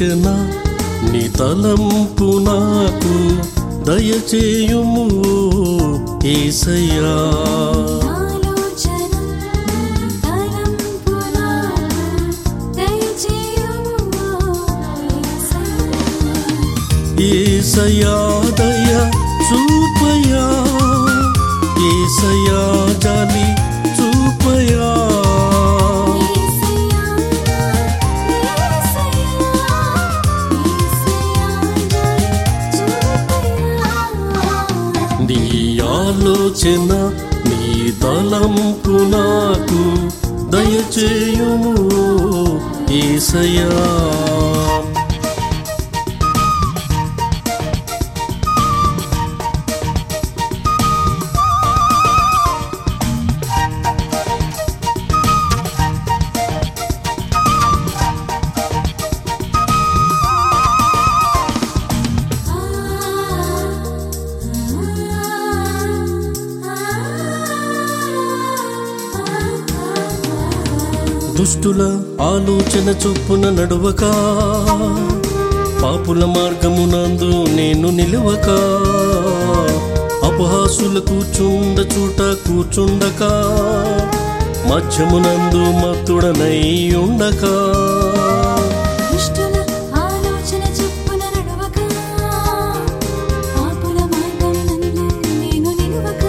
ఆలోచన నీ తలంపు నాకు దయచేయుము ఏసయ్యా ఆలోచన తలంపు నాకు దయచేయుము ఏసయ్యా దయ చూపయా ఏసయ్యా జాలి చూపయా యేసయ్యా యేసయ్యా యేసయ్యా నీ ఆలోచన నీ తలంపు నాకు దయచేయుము ఏసయ్యా దుష్టుల ఆలోచన చొప్పున నడువక పాపుల మార్గమునందు నేను నిలువక అపహాసుల కూర్చుండ చూట కూర్చుండక మధ్యమునందు మత్తుడనై ఉండక దుష్టుల ఆలోచన చొప్పున నడవక పాపుల మార్గం నందు నేను నిలువక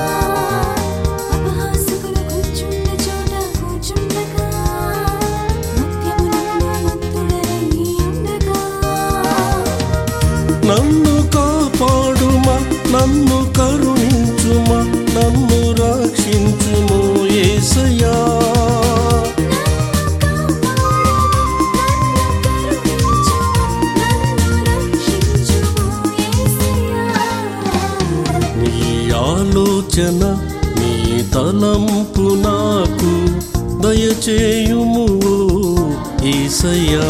అపహాసకులు కూర్చుండ చోట కూర్చుండక మధ్యమునందు మత్తుడనై ఉండగా నన్ను కాపాడుమా నన్ను కరుణించుమా నన్ను రక్షించుము ఏసయ్యా నీ ఆలోచన నీ తలంపు నాకు దయచేయుము ఈసయ్యా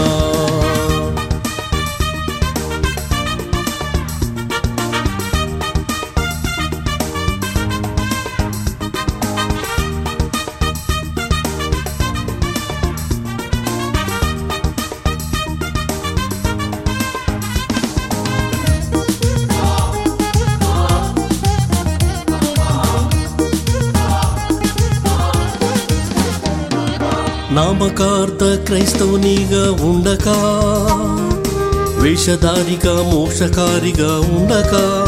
నామకార్థ క్రైస్తవునిగా ఉండక వేషధారిగా మోక్షకారిగా ఉండక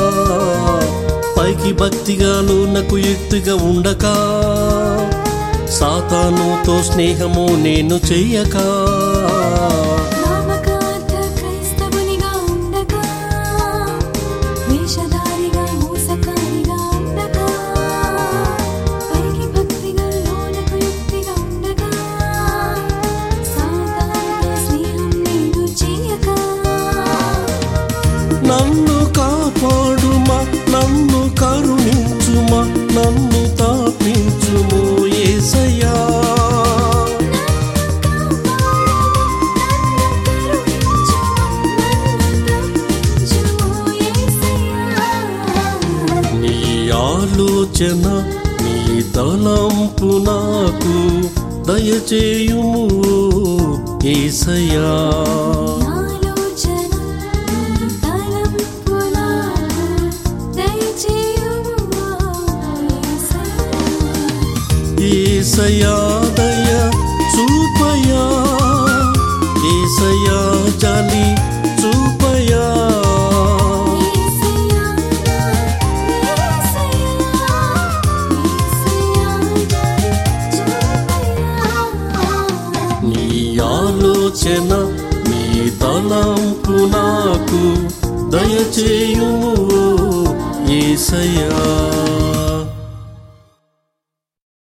పైకి భక్తిగాను నాకు యుక్తిగా ఉండక సాతానుతో స్నేహము నేను చెయ్యక నామకార్థ క్రైస్తవునిగా ఉండగా వేషధారిగా మోసకారిగా ఉండగా పైకి భక్తిగా లోనకు యుక్తిగా ఉండగా సాతానుతో స్నేహం నేను చేయక నన్ను కాపాడుమా నన్ను కరుణించుమా నన్ను తాపించుము ఏసయ్యా నీ ఆలోచన నీ తలంపు నాకు దయచేయుము ఏసయ్యా ఏసయ్యా దయ చూపయా ఏసయ్యా జాలి చూపయా నీ ఆలోచన నీ తలంపు నాకు దయచేయుము ఏసయ్యా